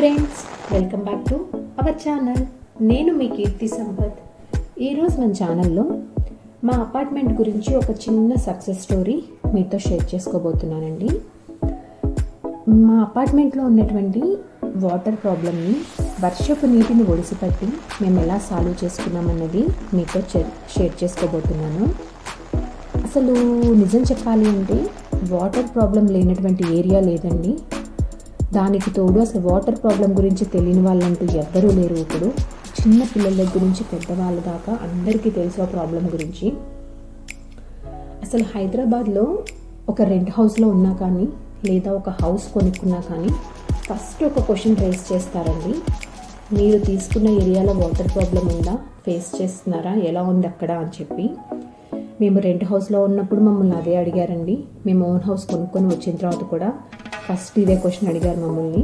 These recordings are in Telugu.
friends welcome back to our channel నేను మీ కీర్తి సంపత్ ఈరోజు మన ఛానల్లో మా అపార్ట్మెంట్ గురించి ఒక చిన్న సక్సెస్ స్టోరీ మీతో షేర్ చేసుకోబోతున్నానండి మా అపార్ట్మెంట్లో ఉన్నటువంటి వాటర్ ప్రాబ్లమ్ని వర్షపు నీటిని ఒడిసిపట్టి మేము ఎలా సాల్వ్ చేసుకున్నామన్నది మీతో చే- షేర్ చేసుకోబోతున్నాను అసలు నిజం చెప్పాలి అంటే వాటర్ ప్రాబ్లం లేనటువంటి ఏరియా లేదండి దానికి తోడు అసలు వాటర్ ప్రాబ్లం గురించి తెలియని వాళ్ళంటూ ఎవ్వరూ లేరు ఇప్పుడు చిన్న పిల్లల దగ్గర నుంచి పెద్దవాళ్ళ దాకా అందరికీ తెలుసు ఆ ప్రాబ్లం గురించి అసలు హైదరాబాద్లో ఒక రెంట్ హౌస్లో ఉన్నా కానీ లేదా ఒక హౌస్ కొనుక్కున్నా కానీ ఫస్ట్ ఒక క్వశ్చన్ రైస్ చేస్తారండి మీరు తీసుకున్న ఏరియాలో వాటర్ ప్రాబ్లం ఉందా ఫేస్ చేస్తున్నారా ఎలా ఉంది అక్కడ అని చెప్పి మేము రెంట్ హౌస్లో ఉన్నప్పుడు మమ్మల్ని అదే అడిగారండి మేము ఓన్ హౌస్ కొనుక్కొని వచ్చిన తర్వాత కూడా ఫస్ట్ ఇదే క్వశ్చన్ అడిగారు మమ్మల్ని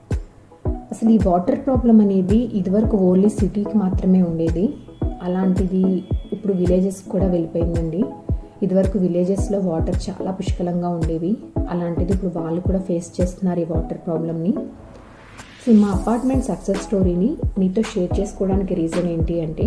అసలు ఈ వాటర్ ప్రాబ్లం అనేది ఇదివరకు ఓన్లీ సిటీకి మాత్రమే ఉండేది అలాంటిది ఇప్పుడు విలేజెస్ కూడా వెళ్ళిపోయిందండి ఇదివరకు విలేజెస్లో వాటర్ చాలా పుష్కలంగా ఉండేవి అలాంటిది ఇప్పుడు వాళ్ళు కూడా ఫేస్ చేస్తున్నారు ఈ వాటర్ ప్రాబ్లమ్ని సో మా అపార్ట్మెంట్ సక్సెస్ స్టోరీని మీతో షేర్ చేసుకోవడానికి రీజన్ ఏంటి అంటే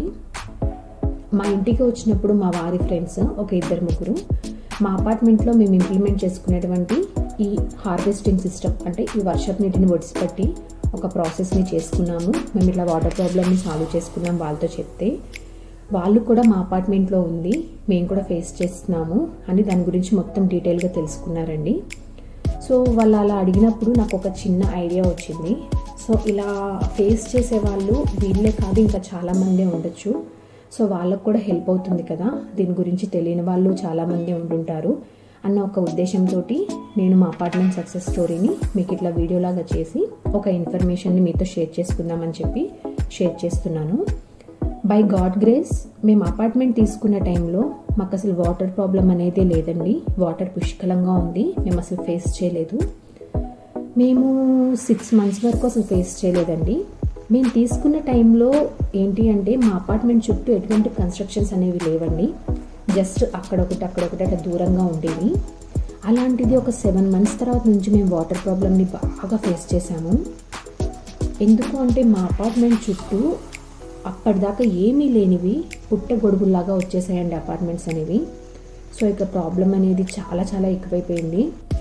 మా ఇంటికి వచ్చినప్పుడు మా వారి ఫ్రెండ్స్ ఒక ఇద్దరు ముగ్గురు మా అపార్ట్మెంట్లో మేము ఇంప్లిమెంట్ చేసుకునేటువంటి ఈ హార్వెస్టింగ్ సిస్టమ్ అంటే ఈ వర్షపు నీటిని ఒడిసిపట్టి ఒక ప్రాసెస్ని చేసుకున్నాము మేము ఇట్లా వాటర్ ప్రాబ్లమ్ని సాల్వ్ చేసుకున్నాం వాళ్ళతో చెప్తే వాళ్ళు కూడా మా అపార్ట్మెంట్లో ఉంది మేము కూడా ఫేస్ చేస్తున్నాము అని దాని గురించి మొత్తం డీటెయిల్గా తెలుసుకున్నారండి సో వాళ్ళు అలా అడిగినప్పుడు నాకు ఒక చిన్న ఐడియా వచ్చింది సో ఇలా ఫేస్ చేసే వాళ్ళు వీళ్ళే కాదు ఇంకా చాలామందే ఉండొచ్చు సో వాళ్ళకు కూడా హెల్ప్ అవుతుంది కదా దీని గురించి తెలియని వాళ్ళు చాలామంది ఉంటుంటారు అన్న ఒక ఉద్దేశంతో నేను మా అపార్ట్మెంట్ సక్సెస్ స్టోరీని మీకు ఇట్లా వీడియోలాగా చేసి ఒక ఇన్ఫర్మేషన్ని మీతో షేర్ చేసుకుందామని చెప్పి షేర్ చేస్తున్నాను బై గాడ్ గ్రేస్ మేము అపార్ట్మెంట్ తీసుకున్న టైంలో మాకు అసలు వాటర్ ప్రాబ్లం అనేది లేదండి వాటర్ పుష్కలంగా ఉంది మేము అసలు ఫేస్ చేయలేదు మేము సిక్స్ మంత్స్ వరకు అసలు ఫేస్ చేయలేదండి మేము తీసుకున్న టైంలో ఏంటి అంటే మా అపార్ట్మెంట్ చుట్టూ ఎటువంటి కన్స్ట్రక్షన్స్ అనేవి లేవండి జస్ట్ అక్కడొకటి అక్కడొకటి అట్లా దూరంగా ఉండేవి అలాంటిది ఒక సెవెన్ మంత్స్ తర్వాత నుంచి మేము వాటర్ ప్రాబ్లమ్ని బాగా ఫేస్ చేసాము ఎందుకు అంటే మా అపార్ట్మెంట్ చుట్టూ అప్పటిదాకా ఏమీ లేనివి పుట్ట గొడుగుల్లాగా వచ్చేసాయండి అపార్ట్మెంట్స్ అనేవి సో ఇక ప్రాబ్లం అనేది చాలా చాలా ఎక్కువైపోయింది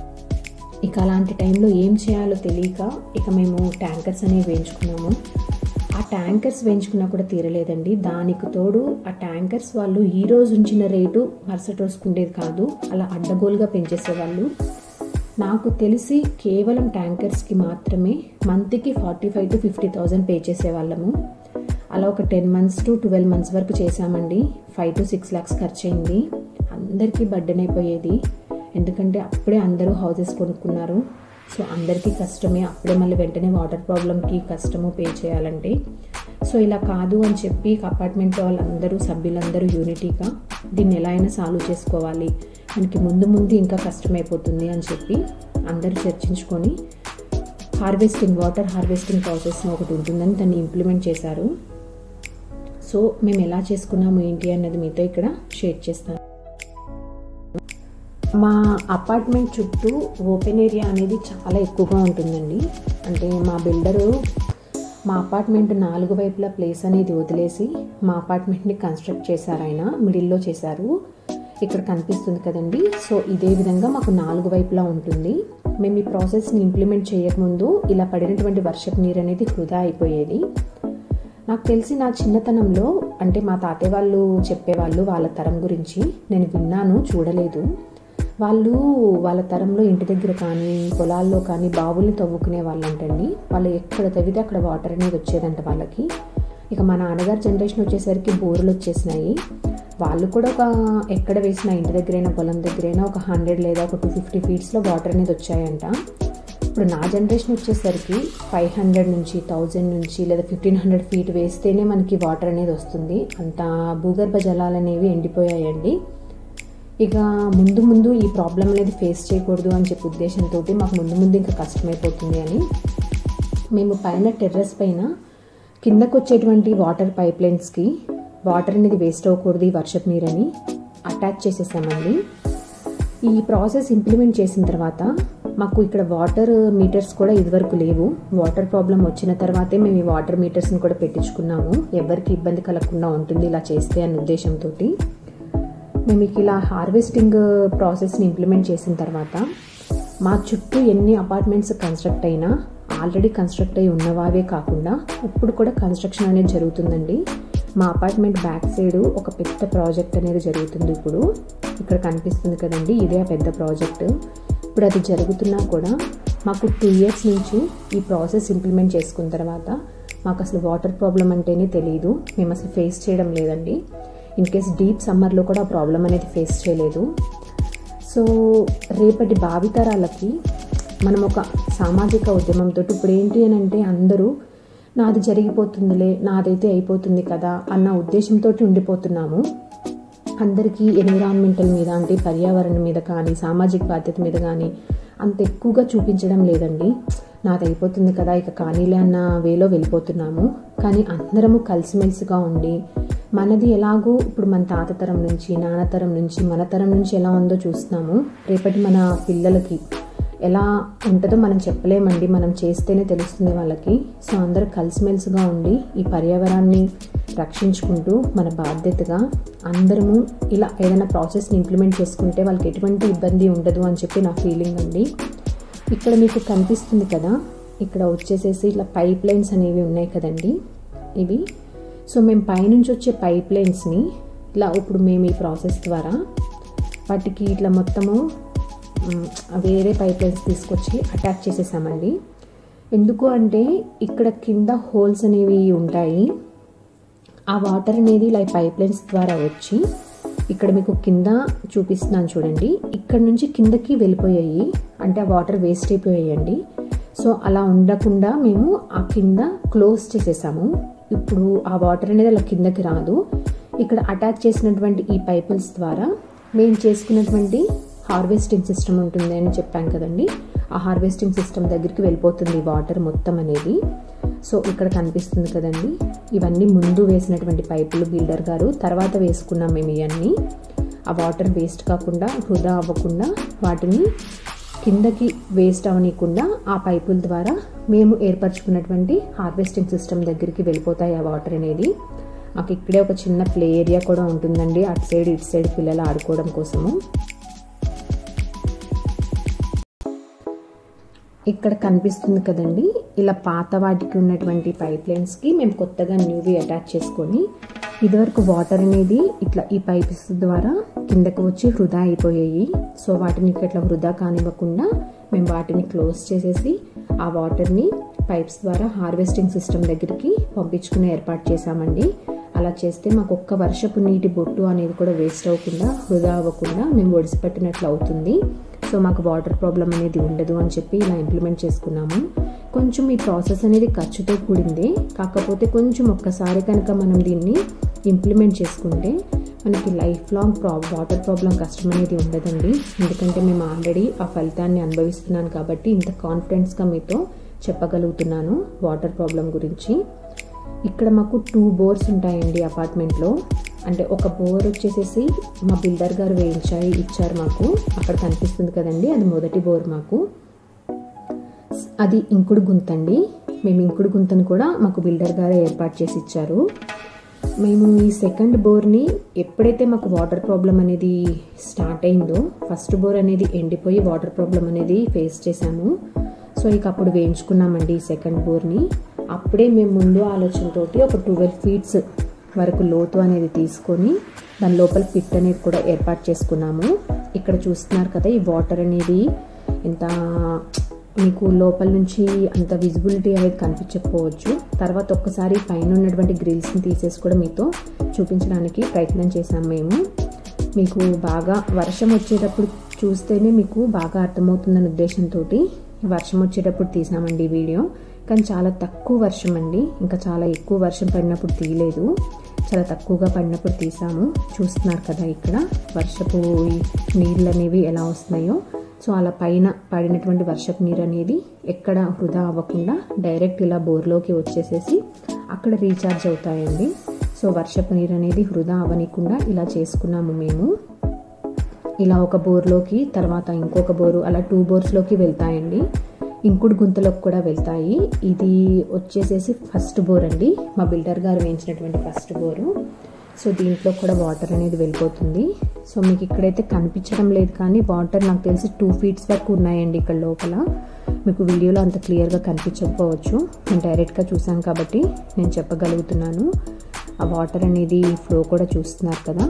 ఇక అలాంటి టైంలో ఏం చేయాలో తెలియక ఇక మేము ట్యాంకర్స్ అనేవి వేయించుకున్నాము ఆ ట్యాంకర్స్ వేయించుకున్నా కూడా తీరలేదండి దానికి తోడు ఆ ట్యాంకర్స్ వాళ్ళు ఈ రోజు ఉంచిన రేటు మరుసటి రోజుకుండేది కాదు అలా అడ్డగోలుగా పెంచేసేవాళ్ళు నాకు తెలిసి కేవలం ట్యాంకర్స్కి మాత్రమే మంత్కి forty five to fifty thousand pay చేసేవాళ్ళము అలా ఒక ten months to twelve months వరకు చేశామండి ఫైవ్ టు సిక్స్ ల్యాక్స్ ఖర్చు అయింది అందరికీ బర్డెన్ అయిపోయేది ఎందుకంటే అప్పుడే అందరూ హౌసెస్ కొనుక్కున్నారు సో అందరికీ కష్టమే అప్పుడే మళ్ళీ వెంటనే వాటర్ ప్రాబ్లమ్కి కష్టము పే చేయాలంటే సో ఇలా కాదు అని చెప్పి అపార్ట్మెంట్ వాళ్ళందరూ సభ్యులందరూ యూనిటీగా దీన్ని ఎలా అయినా సాల్వ్ చేసుకోవాలి మనకి ముందు ముందు ఇంకా కష్టమైపోతుంది అని చెప్పి అందరూ చర్చించుకొని హార్వెస్టింగ్ వాటర్ హార్వెస్టింగ్ ప్రాసెస్ ఒకటి ఉంటుందని దాన్ని ఇంప్లిమెంట్ చేశారు సో మేము ఎలా చేసుకున్నాము ఏంటి అన్నది మీతో ఇక్కడ షేర్ చేస్తాను మా అపార్ట్మెంట్ చుట్టూ ఓపెన్ ఏరియా అనేది చాలా ఎక్కువగా ఉంటుందండి అంటే మా బిల్డరు మా అపార్ట్మెంట్ నాలుగు వైపులా ప్లేస్ అనేది వదిలేసి మా అపార్ట్మెంట్ని కన్స్ట్రక్ట్ చేశారు ఆయన మిడిల్లో చేశారు ఇక్కడ కనిపిస్తుంది కదండి సో ఇదే విధంగా మాకు నాలుగు వైపులా ఉంటుంది మేము ఈ ప్రాసెస్ని ఇంప్లిమెంట్ చేయకముందు ఇలా పడినటువంటి వర్షపు నీరు అనేది వృధా అయిపోయేది నాకు తెలిసి నా చిన్నతనంలో అంటే మా తాతయ్య వాళ్ళు చెప్పేవాళ్ళు వాళ్ళ తరం గురించి నేను విన్నాను చూడలేదు వాళ్ళు వాళ్ళ తరంలో ఇంటి దగ్గర కానీ పొలాల్లో కానీ బావుల్ని తవ్వుకునే వాళ్ళంటండి వాళ్ళు ఎక్కడ తవ్వితే అక్కడ వాటర్ అనేది వచ్చేదంట వాళ్ళకి ఇక మా నాన్నగారు జనరేషన్ వచ్చేసరికి బోర్లు వచ్చేసినాయి వాళ్ళు కూడా ఒక ఎక్కడ వేసిన ఇంటి దగ్గరైనా పొలం దగ్గరైనా ఒక హండ్రెడ్ లేదా ఒక టూ ఫిఫ్టీ ఫీట్స్లో వాటర్ అనేది వచ్చాయంట ఇప్పుడు నా జనరేషన్ వచ్చేసరికి ఫైవ్ హండ్రెడ్ నుంచి థౌజండ్ నుంచి లేదా ఫిఫ్టీన్ హండ్రెడ్ ఫీట్ వేస్తేనే మనకి వాటర్ అనేది వస్తుంది అంత భూగర్భ జలాలు అనేవి ఎండిపోయాయండి ఇక ముందు ముందు ఈ ప్రాబ్లం అనేది ఫేస్ చేయకూడదు అని చెప్పే ఉద్దేశంతో మాకు ముందు ముందు ఇంకా కష్టమైపోతుంది అని మేము పైన టెర్రస్ పైన కిందకు వచ్చేటువంటి వాటర్ పైప్ లైన్స్కి వాటర్ అనేది వేస్ట్ అవ్వకూడదు ఈ వర్షపు నీరని అటాచ్ చేసేసామండి ఈ ప్రాసెస్ ఇంప్లిమెంట్ చేసిన తర్వాత మాకు ఇక్కడ వాటర్ మీటర్స్ కూడా ఇదివరకు లేవు వాటర్ ప్రాబ్లం వచ్చిన తర్వాతే మేము ఈ వాటర్ మీటర్స్ని కూడా పెట్టించుకున్నాము ఎవరికి ఇబ్బంది కలగకుండా ఉంటుంది ఇలా చేస్తే అనే ఉద్దేశంతో మేము ఇలా హార్వెస్టింగ్ ప్రాసెస్ని ఇంప్లిమెంట్ చేసిన తర్వాత మా చుట్టూ ఎన్ని అపార్ట్మెంట్స్ కన్స్ట్రక్ట్ అయినా ఆల్రెడీ కన్స్ట్రక్ట్ అయి ఉన్నవావే కాకుండా ఇప్పుడు కూడా కన్స్ట్రక్షన్ అనేది జరుగుతుందండి మా అపార్ట్మెంట్ బ్యాక్ సైడ్ ఒక పెద్ద ప్రాజెక్ట్ అనేది జరుగుతుంది ఇప్పుడు ఇక్కడ కనిపిస్తుంది కదండి ఇదే ఆ పెద్ద ప్రాజెక్ట్ ఇప్పుడు అది జరుగుతున్నా కూడా మాకు టూ ఇయర్స్ నుంచి ఈ ప్రాసెస్ ఇంప్లిమెంట్ చేసుకున్న తర్వాత మాకు అసలు వాటర్ ప్రాబ్లం అంటేనే తెలియదు మేము అసలు ఫేస్ చేయడం లేదండి ఇన్ కేస్ డీప్ సమ్మర్లో కూడా ఆ ప్రాబ్లం అనేది ఫేస్ చేయలేదు సో రేపటి భావితరాలకి మనం ఒక సామాజిక ఉద్యమంతో ఇప్పుడు ఏంటి అని అంటే అందరూ నాది జరిగిపోతుందిలే నాదైతే అయిపోతుంది కదా అన్న ఉద్దేశంతో ఉండిపోతున్నాము అందరికీ ఎన్విరాన్మెంటల్ మీద అంటే పర్యావరణం మీద కానీ సామాజిక బాధ్యత మీద కానీ అంత ఎక్కువగా చూపించడం లేదండి నాది అయిపోతుంది కదా ఇక కానీలే అన్న వేలో వెళ్ళిపోతున్నాము కానీ అందరము కలిసిమెలిసిగా ఉండి మనది ఎలాగో ఇప్పుడు మన తాత తరం నుంచి నాన్న తరం నుంచి మన తరం నుంచి ఎలా ఉందో చూస్తున్నాము రేపటి మన పిల్లలకి ఎలా ఉంటుందో మనం చెప్పలేమండి మనం చేస్తేనే తెలుస్తుంది వాళ్ళకి సో అందరూ కలిసిమెలిసిగా ఉండి ఈ పర్యావరణాన్ని రక్షించుకుంటూ మన బాధ్యతగా అందరము ఇలా ఏదైనా ప్రాసెస్ని ఇంప్లిమెంట్ చేసుకుంటే వాళ్ళకి ఎటువంటి ఇబ్బంది ఉండదు అని చెప్పి నా ఫీలింగ్ అండి ఇక్కడ మీకు కనిపిస్తుంది కదా ఇక్కడ వచ్చేసేసి ఇట్లా పైప్ లైన్స్ అనేవి ఉన్నాయి కదండి ఇవి సో మేము పైనుంచి వచ్చే పైప్ లైన్స్ని ఇలా ఇప్పుడు మేము ఈ ప్రాసెస్ ద్వారా వాటికి ఇట్లా మొత్తము వేరే పైప్ లైన్స్ తీసుకొచ్చి అటాచ్ చేసేసామండి ఎందుకు అంటే ఇక్కడ కింద హోల్స్ అనేవి ఉంటాయి ఆ వాటర్ అనేది ఇలా పైప్ లైన్స్ ద్వారా వచ్చి ఇక్కడ మీకు కింద చూపిస్తున్నాను చూడండి ఇక్కడ నుంచి కిందకి వెళ్ళిపోయాయి అంటే ఆ వాటర్ వేస్ట్ అయిపోయాయండి సో అలా ఉండకుండా మేము ఆ కింద క్లోజ్ చేసేసాము ఇప్పుడు ఆ వాటర్ అనేది అలా కిందకి రాదు ఇక్కడ అటాచ్ చేసినటువంటి ఈ పైపుల్స్ ద్వారా మేము చేసుకున్నటువంటి హార్వెస్టింగ్ సిస్టమ్ ఉంటుంది అని చెప్పాను కదండి ఆ హార్వెస్టింగ్ సిస్టమ్ దగ్గరికి వెళ్ళిపోతుంది వాటర్ మొత్తం అనేది సో ఇక్కడ కనిపిస్తుంది కదండి ఇవన్నీ ముందు వేసినటువంటి పైపులు బిల్డర్ గారు తర్వాత వేసుకున్నాం మేము ఇవన్నీ ఆ వాటర్ వేస్ట్ కాకుండా వృధా అవ్వకుండా వాటిని కిందకి వేస్ట్ అవనీయకుండా ఆ పైపుల ద్వారా మేము ఏర్పరచుకున్నటువంటి హార్వెస్టింగ్ సిస్టమ్ దగ్గరికి వెళ్ళిపోతాయి ఆ వాటర్ అనేది మాకు ఇక్కడే ఒక చిన్న ప్లే ఏరియా కూడా ఉంటుందండి అటు సైడ్ ఇటు సైడ్ పిల్లలు ఆడుకోవడం కోసము ఇక్కడ కనిపిస్తుంది కదండి ఇలా పాత వాటికి ఉన్నటువంటి పైప్ లైన్స్కి మేము కొత్తగా న్యూవి అటాచ్ చేసుకొని ఇదివరకు వాటర్ అనేది ఇట్లా ఈ పైప్స్ ద్వారా కిందకు వచ్చి వృధా అయిపోయాయి సో వాటిని ఇట్లా వృధా కానివ్వకుండా మేము వాటిని క్లోజ్ చేసేసి ఆ వాటర్ని పైప్స్ ద్వారా హార్వెస్టింగ్ సిస్టమ్ దగ్గరికి పంపించుకునే ఏర్పాటు చేశామండి అలా చేస్తే మాకు ఒక్క వర్షపు నీటి బొట్టు అనేది కూడా వేస్ట్ అవ్వకుండా వృధా అవ్వకుండా మేము ఒడిసిపెట్టినట్లు అవుతుంది సో మాకు వాటర్ ప్రాబ్లం అనేది ఉండదు అని చెప్పి ఇలా ఇంప్లిమెంట్ చేసుకున్నాము కొంచెం ఈ ప్రాసెస్ అనేది ఖర్చుతో కూడిందే కాకపోతే కొంచెం ఒక్కసారి కనుక మనం దీన్ని ఇంప్లిమెంట్ చేసుకుంటే మనకి లైఫ్ లాంగ్ ప్రా వాటర్ ప్రాబ్లం కష్టం అనేది ఉండదండి ఎందుకంటే మేము ఆల్రెడీ ఆ ఫలితాన్ని అనుభవిస్తున్నాను కాబట్టి ఇంత కాన్ఫిడెన్స్గా మీతో చెప్పగలుగుతున్నాను వాటర్ ప్రాబ్లం గురించి ఇక్కడ మాకు టూ బోర్స్ ఉంటాయండి అపార్ట్మెంట్లో అంటే ఒక బోర్ వచ్చేసేసి మా బిల్డర్ గారు వేయించాయి ఇచ్చారు మాకు అక్కడ కనిపిస్తుంది కదండి అది మొదటి బోర్ మాకు అది ఇంకుడు గుంతండి మేము ఇంకుడు గుంతను కూడా మాకు బిల్డర్ గారే ఏర్పాటు చేసి ఇచ్చారు మేము ఈ సెకండ్ బోర్ని ఎప్పుడైతే మాకు వాటర్ ప్రాబ్లం అనేది స్టార్ట్ అయిందో ఫస్ట్ బోర్ అనేది ఎండిపోయి వాటర్ ప్రాబ్లం అనేది ఫేస్ చేశాము సో ఇక అప్పుడు వేయించుకున్నామండి ఈ సెకండ్ బోర్ని అప్పుడే మేము ముందు ఆలోచనతోటి ఒక ట్వెల్వ్ ఫీట్స్ వరకు లోతు అనేది తీసుకొని దాని లోపల పిట్ అనేది కూడా ఏర్పాటు చేసుకున్నాము ఇక్కడ చూస్తున్నారు కదా ఈ వాటర్ అనేది ఎంత మీకు లోపల నుంచి అంత విజిబిలిటీ అనేది కనిపించకపోవచ్చు తర్వాత ఒక్కసారి పైన ఉన్నటువంటి గ్రిల్స్ని తీసేసి కూడా మీతో చూపించడానికి ప్రయత్నం చేశాం మేము మీకు బాగా వర్షం వచ్చేటప్పుడు చూస్తేనే మీకు బాగా అర్థమవుతుందనే ఉద్దేశంతో వర్షం వచ్చేటప్పుడు తీసామండి ఈ వీడియో కానీ చాలా తక్కువ వర్షం అండి ఇంకా చాలా ఎక్కువ వర్షం పడినప్పుడు తీయలేదు చాలా తక్కువగా పడినప్పుడు తీసాము చూస్తున్నారు కదా ఇక్కడ వర్షపు నీళ్ళు అనేవి ఎలా వస్తున్నాయో సో అలా పైన పడినటువంటి వర్షపు నీరు అనేది ఎక్కడ వృధా అవ్వకుండా డైరెక్ట్ ఇలా బోర్లోకి వచ్చేసేసి అక్కడ రీఛార్జ్ అవుతాయండి సో వర్షపు నీరు అనేది వృధా అవ్వనీయకుండా ఇలా చేసుకున్నాము మేము ఇలా ఒక బోర్లోకి తర్వాత ఇంకొక బోరు అలా టూ బోర్స్లోకి వెళ్తాయండి ఇంకుడు గుంతలోకి కూడా వెళ్తాయి ఇది వచ్చేసేసి ఫస్ట్ బోర్ అండి మా బిల్డర్ గారు వేయించినటువంటి ఫస్ట్ బోరు సో దీంట్లో కూడా వాటర్ అనేది వెళ్ళిపోతుంది సో మీకు ఇక్కడైతే కనిపించడం లేదు కానీ వాటర్ నాకు తెలిసి టూ ఫీట్స్ వరకు ఉన్నాయండి ఇక్కడ లోపల మీకు వీడియోలో అంత క్లియర్గా కనిపించకపోవచ్చు నేను డైరెక్ట్గా చూసాను కాబట్టి నేను చెప్పగలుగుతున్నాను ఆ వాటర్ అనేది ఫ్లో కూడా చూస్తున్నారు కదా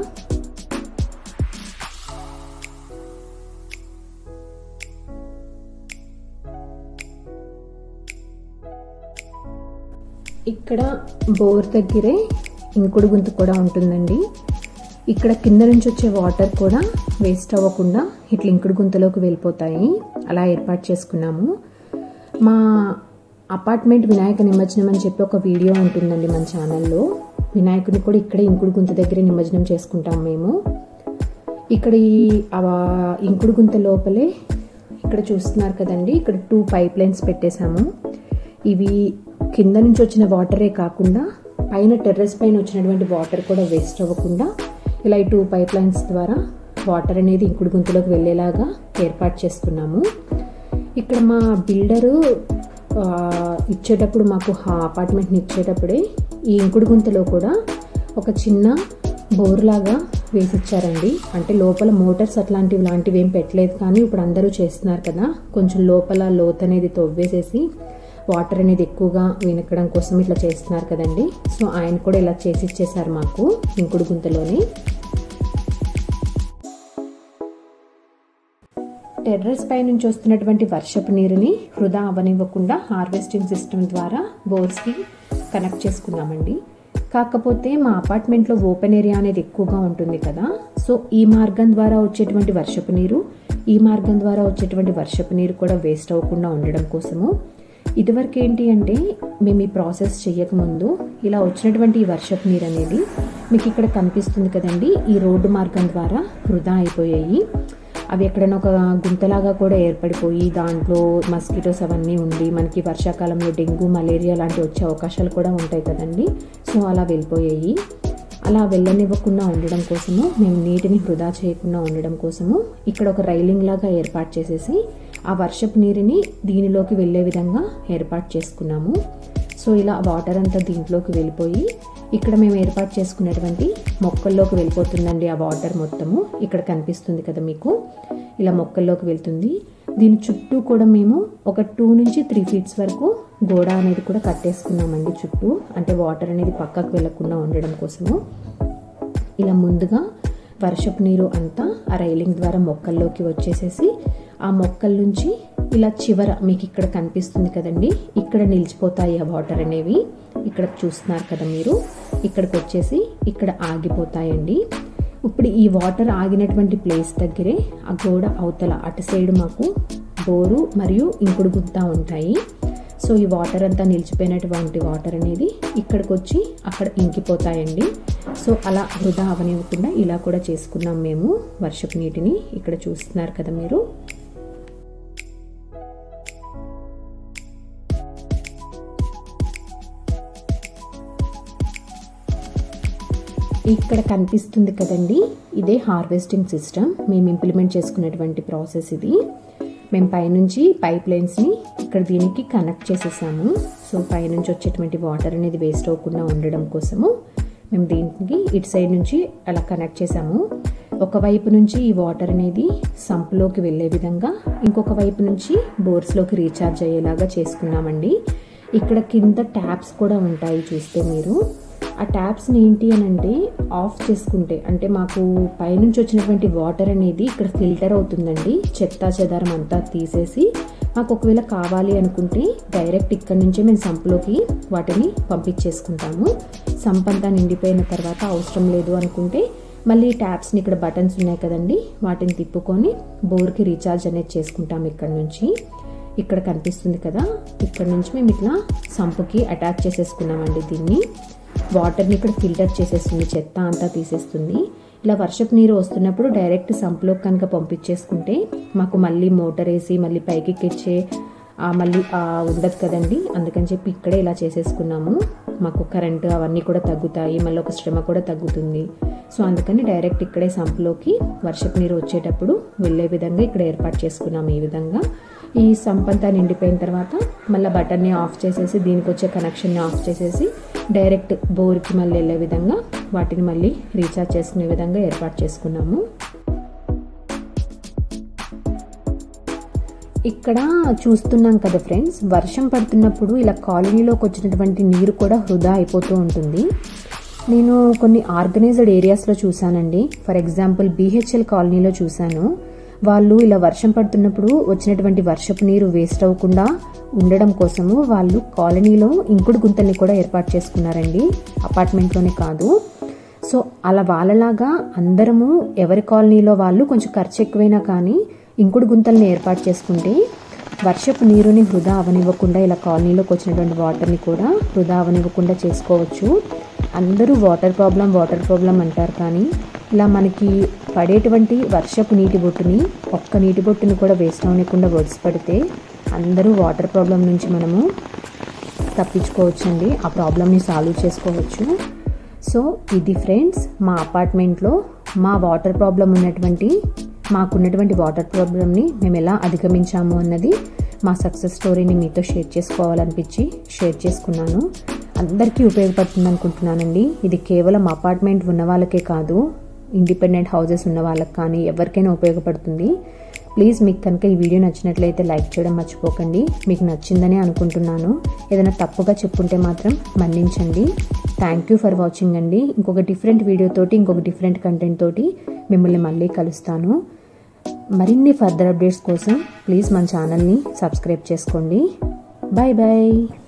ఇక్కడ బోర్ దగ్గరే ఇంకుడు గుంత కూడా ఉంటుందండి ఇక్కడ కింద నుంచి వచ్చే వాటర్ కూడా వేస్ట్ అవ్వకుండా ఇట్లా ఇంకుడు గుంతలోకి వెళ్ళిపోతాయి అలా ఏర్పాటు చేసుకున్నాము మా అపార్ట్మెంట్ వినాయక నిమజ్జనం అని చెప్పి ఒక వీడియో ఉంటుందండి మన ఛానల్లో వినాయకుడిని కూడా ఇక్కడే ఇంకుడు గుంత దగ్గరే నిమజ్జనం చేసుకుంటాం మేము ఇక్కడ ఈ ఇంకుడు గుంత లోపలే ఇక్కడ చూస్తున్నారు కదండి ఇక్కడ టూ పైప్ లైన్స్ పెట్టేశాము ఇవి కింద నుంచి వచ్చిన వాటరే కాకుండా పైన టెర్రస్ పైన వచ్చినటువంటి వాటర్ కూడా వేస్ట్ అవ్వకుండా ఇలా ఈ టూ పైప్ లైన్స్ ద్వారా వాటర్ అనేది ఇంకుడు గుంతలోకి వెళ్ళేలాగా ఏర్పాటు చేసుకున్నాము ఇక్కడ మా బిల్డరు ఇచ్చేటప్పుడు మాకు అపార్ట్మెంట్ని ఇచ్చేటప్పుడే ఈ ఇంకుడు గుంతలో కూడా ఒక చిన్న బోర్ లాగా వేసిచ్చారండి అంటే లోపల మోటార్స్ అట్లాంటివి లాంటివి ఏం పెట్టలేదు కానీ ఇప్పుడు అందరూ చేస్తున్నారు కదా కొంచెం లోపల లోత్ అనేది తవ్వేసేసి వాటర్ అనేది ఎక్కువగా వినకడం కోసం ఇట్లా చేస్తున్నారు కదండి సో ఆయన కూడా ఇలా చేసి ఇచ్చేసారు మాకు ఇంకుడు గుంతలోనే టెర్రస్ పై నుంచి వస్తున్నటువంటి వర్షపు నీరుని వృధా అవనివ్వకుండా హార్వెస్టింగ్ సిస్టమ్ ద్వారా బోర్స్కి కనెక్ట్ చేసుకున్నామండి కాకపోతే మా అపార్ట్మెంట్లో ఓపెన్ ఏరియా అనేది ఎక్కువగా ఉంటుంది కదా సో ఈ మార్గం ద్వారా వచ్చేటువంటి వర్షపు నీరు ఈ మార్గం ద్వారా వచ్చేటువంటి వర్షపు నీరు కూడా వేస్ట్ అవ్వకుండా ఉండడం కోసము ఇదివరకు ఏంటి అంటే మేము ఈ ప్రాసెస్ చేయకముందు ఇలా వచ్చినటువంటి ఈ వర్షపు నీరు అనేది మీకు ఇక్కడ కనిపిస్తుంది కదండి ఈ రోడ్డు మార్గం ద్వారా వృధా అయిపోయాయి అవి ఎక్కడైనా ఒక గుంతలాగా కూడా ఏర్పడిపోయి దాంట్లో మస్కిటోస్ అవన్నీ ఉండి మనకి వర్షాకాలంలో డెంగ్యూ మలేరియా లాంటివి వచ్చే అవకాశాలు కూడా ఉంటాయి కదండి సో అలా వెళ్ళిపోయాయి అలా వెళ్ళనివ్వకుండా ఉండడం కోసము మేము నీటిని వృధా చేయకుండా ఉండడం కోసము ఇక్కడ ఒక రైలింగ్ లాగా ఏర్పాటు చేసేసి ఆ వర్షపు నీరుని దీనిలోకి వెళ్ళే విధంగా ఏర్పాటు చేసుకున్నాము సో ఇలా వాటర్ అంతా దీంట్లోకి వెళ్ళిపోయి ఇక్కడ మేము ఏర్పాటు చేసుకున్నటువంటి మొక్కల్లోకి వెళ్ళిపోతుందండి ఆ వాటర్ మొత్తము ఇక్కడ కనిపిస్తుంది కదా మీకు ఇలా మొక్కల్లోకి వెళ్తుంది దీని చుట్టూ కూడా మేము ఒక టూ నుంచి త్రీ ఫీట్స్ వరకు గోడ అనేది కూడా కట్టేసుకున్నామండి చుట్టూ అంటే వాటర్ అనేది పక్కకు వెళ్లకుండా ఉండడం కోసము ఇలా ముందుగా వర్షపు నీరు అంతా ఆ రైలింగ్ ద్వారా మొక్కల్లోకి వచ్చేసేసి ఆ మొక్కల నుంచి ఇలా చివర మీకు ఇక్కడ కనిపిస్తుంది కదండి ఇక్కడ నిలిచిపోతాయి ఆ వాటర్ అనేవి ఇక్కడ చూస్తున్నారు కదా మీరు ఇక్కడికి వచ్చేసి ఇక్కడ ఆగిపోతాయండి ఇప్పుడు ఈ వాటర్ ఆగినటువంటి ప్లేస్ దగ్గరే ఆ గోడ అవతల అటు సైడ్ మాకు బోరు మరియు ఇంకుడు గుంత ఉంటాయి సో ఈ వాటర్ అంతా నిలిచిపోయినటువంటి వాటర్ అనేది ఇక్కడికి వచ్చి అక్కడ ఇంకిపోతాయండి సో అలా వృధా అవనివ్వకుండా ఇలా కూడా చేసుకున్నాం మేము వర్షపు నీటిని ఇక్కడ చూస్తున్నారు కదా మీరు ఇక్కడ కనిపిస్తుంది కదండి ఇదే హార్వెస్టింగ్ సిస్టమ్ మేము ఇంప్లిమెంట్ చేసుకున్నటువంటి ప్రాసెస్ ఇది మేము పైనుంచి పైప్ లైన్స్ని ఇక్కడ దీనికి కనెక్ట్ చేసేసాము సో పైనుంచి వచ్చేటువంటి వాటర్ అనేది వేస్ట్ అవ్వకుండా ఉండడం కోసము మేము దీనికి ఇటు సైడ్ నుంచి అలా కనెక్ట్ చేసాము ఒకవైపు నుంచి ఈ వాటర్ అనేది సంపులోకి వెళ్ళే విధంగా ఇంకొక వైపు నుంచి బోర్స్లోకి రీఛార్జ్ అయ్యేలాగా చేసుకున్నామండి ఇక్కడ కింద ట్యాప్స్ కూడా ఉంటాయి చూస్తే మీరు ఆ ట్యాప్స్ని ఏంటి అని అంటే ఆఫ్ చేసుకుంటే అంటే మాకు పైనుంచి వచ్చినటువంటి వాటర్ అనేది ఇక్కడ ఫిల్టర్ అవుతుందండి చెత్త చెదారం అంతా తీసేసి మాకు ఒకవేళ కావాలి అనుకుంటే డైరెక్ట్ ఇక్కడ నుంచే మేము సంపులోకి వాటిని పంపించేసుకుంటాము సంప్ అంతా నిండిపోయిన తర్వాత అవసరం లేదు అనుకుంటే మళ్ళీ ట్యాప్స్ని ఇక్కడ బటన్స్ ఉన్నాయి కదండి వాటిని తిప్పుకొని బోర్కి రీఛార్జ్ అనేది చేసుకుంటాం ఇక్కడ నుంచి ఇక్కడ కనిపిస్తుంది కదా ఇక్కడ నుంచి మేము ఇట్లా సంపుకి అటాచ్ చేసేసుకున్నామండి దీన్ని వాటర్ని ఇక్కడ ఫిల్టర్ చేసేస్తుంది చెత్త అంతా తీసేస్తుంది ఇలా వర్షపు నీరు వస్తున్నప్పుడు డైరెక్ట్ సంప్లోకి కనుక పంపించేసుకుంటే మాకు మళ్ళీ మోటార్ వేసి మళ్ళీ పైకి ఎక్కిచ్చే మళ్ళీ ఉండదు కదండి అందుకని చెప్పి ఇక్కడే ఇలా చేసేసుకున్నాము మాకు కరెంటు అవన్నీ కూడా తగ్గుతాయి మళ్ళీ ఒక శ్రమ కూడా తగ్గుతుంది సో అందుకని డైరెక్ట్ ఇక్కడే సంప్లోకి వర్షపు నీరు వచ్చేటప్పుడు వెళ్ళే విధంగా ఇక్కడ ఏర్పాటు చేసుకున్నాము ఈ విధంగా ఈ సంప్ అంతా నిండిపోయిన తర్వాత మళ్ళీ బటన్ని ఆఫ్ చేసేసి దీనికి వచ్చే కనెక్షన్ని ఆఫ్ చేసేసి డైరెక్ట్ బోర్కి మళ్ళీ వెళ్ళే విధంగా వాటిని మళ్ళీ రీఛార్జ్ చేసుకునే విధంగా ఏర్పాటు చేసుకున్నాము ఇక్కడ చూస్తున్నాం కదా ఫ్రెండ్స్ వర్షం పడుతున్నప్పుడు ఇలా కాలనీలోకి వచ్చినటువంటి నీరు కూడా వృధా అయిపోతూ ఉంటుంది నేను కొన్ని ఆర్గనైజ్డ్ ఏరియాస్లో చూశానండి ఫర్ ఎగ్జాంపుల్ బీహెచ్ఎల్ కాలనీలో చూశాను వాళ్ళు ఇలా వర్షం పడుతున్నప్పుడు వచ్చినటువంటి వర్షపు నీరు వేస్ట్ అవ్వకుండా ఉండడం కోసము వాళ్ళు కాలనీలో ఇంకుడు గుంతల్ని కూడా ఏర్పాటు చేసుకున్నారండి అపార్ట్మెంట్లోనే కాదు సో అలా వాళ్ళలాగా అందరము ఎవరి కాలనీలో వాళ్ళు కొంచెం ఖర్చు ఎక్కువైనా కానీ ఇంకుడు గుంతల్ని ఏర్పాటు చేసుకుంటే వర్షపు నీరుని వృధా అవనివ్వకుండా ఇలా కాలనీలోకి వచ్చినటువంటి వాటర్ని కూడా వృధా అవనివ్వకుండా చేసుకోవచ్చు అందరూ వాటర్ ప్రాబ్లం వాటర్ ప్రాబ్లం అంటారు కానీ ఇలా మనకి పడేటువంటి వర్షపు నీటి బొట్టుని ఒక్క నీటి బొట్టుని కూడా వేస్ట్ అవ్వకుండా ఒడిసి పడితే అందరూ వాటర్ ప్రాబ్లం నుంచి మనము తప్పించుకోవచ్చండి ఆ ప్రాబ్లమ్ని సాల్వ్ చేసుకోవచ్చు సో ఇది ఫ్రెండ్స్ మా అపార్ట్మెంట్లో మా వాటర్ ప్రాబ్లం ఉన్నటువంటి మాకున్నటువంటి వాటర్ ప్రాబ్లమ్ని మేము ఎలా అధిగమించాము అన్నది మా సక్సెస్ స్టోరీని మీతో షేర్ చేసుకోవాలనిపించి షేర్ చేసుకున్నాను అందరికీ ఉపయోగపడుతుంది అనుకుంటున్నానండి ఇది కేవలం అపార్ట్మెంట్ ఉన్న వాళ్ళకే కాదు ఇండిపెండెంట్ హౌసెస్ ఉన్న వాళ్ళకి కానీ ఎవరికైనా ఉపయోగపడుతుంది ప్లీజ్ మీకు కనుక ఈ వీడియో నచ్చినట్లయితే లైక్ చేయడం మర్చిపోకండి మీకు నచ్చిందని అనుకుంటున్నాను ఏదైనా తప్పుగా చెప్పుంటే మాత్రం మన్నించండి థ్యాంక్ యూ ఫర్ వాచింగ్ అండి ఇంకొక డిఫరెంట్ వీడియోతోటి ఇంకొక డిఫరెంట్ కంటెంట్ తోటి మిమ్మల్ని మళ్ళీ కలుస్తాను మరిన్ని ఫర్దర్ అప్డేట్స్ కోసం ప్లీజ్ మన ఛానల్ని సబ్స్క్రైబ్ చేసుకోండి బాయ్ బాయ్